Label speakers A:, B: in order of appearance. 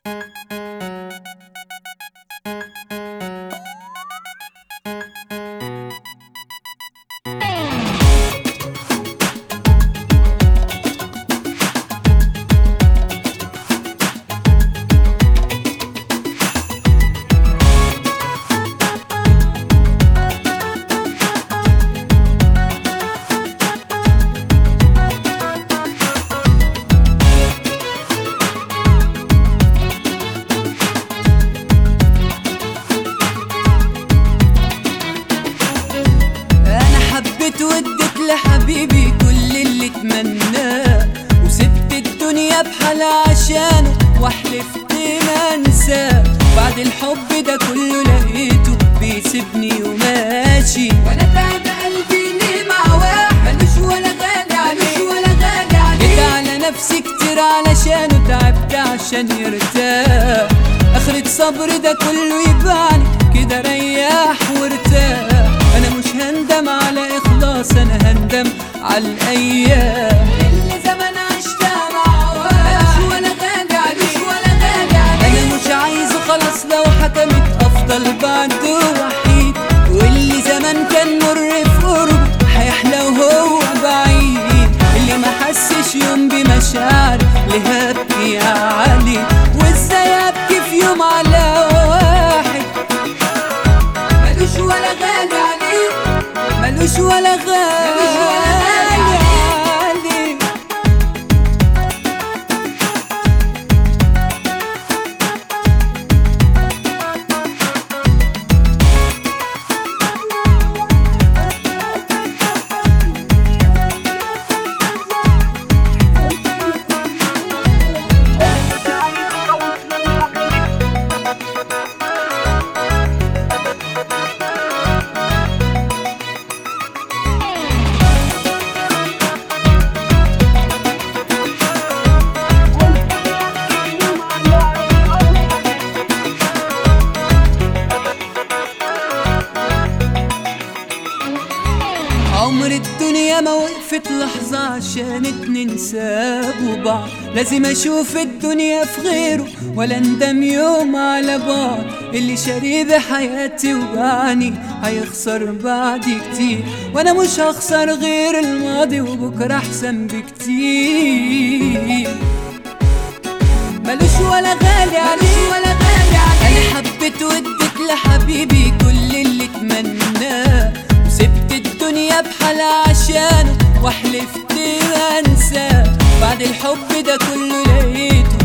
A: انا حبيت واديت لحبيبي كل اللي اتمناه وسبت الدنيا بحالها عشانه وحلفت ما انساه بعد الحب ده كله لقيته بيسيبني وماشي وانا تعب قلبي ليه مع واحد ملوش ولا غالي عليه ولا غالي عليه جيت على نفسي كتير علشانه تعبت عشان يرتاح اخرة صبر ده كله يبعني كده ريح وارتاح انا مش هندم على اخلاص انا هندم على الايام اللي زمان عشتها مع واحد ولا غالي عليه ولا غالي عليه انا مش عايزه خلاص لو حكمت افضل بعده وحيد واللي زمان كان مر في قربه هيحلى وهو بعيد اللي ما حسش يوم بمشاعر ليه ابكي عليه وازاي ابكي في يوم على واحد ملوش ولا غالي عليه ملوش ولا غالي عليه عمر الدنيا ما وقفت لحظة عشان اتنين سابوا بعض لازم اشوف الدنيا في غيره ولا اندم يوم على بعض اللي شاريه بحياتي وبعني هيخسر بعدي كتير وانا مش هخسر غير الماضي وبكرة احسن بكتير ملوش ولا غالي عليه ولا غالي عليه انا حبيت واديت لحبيبي كل اللي اتمناه وسبت الدنيا بحالها عشانه وحلفت ما انساه بعد الحب ده كله لقيته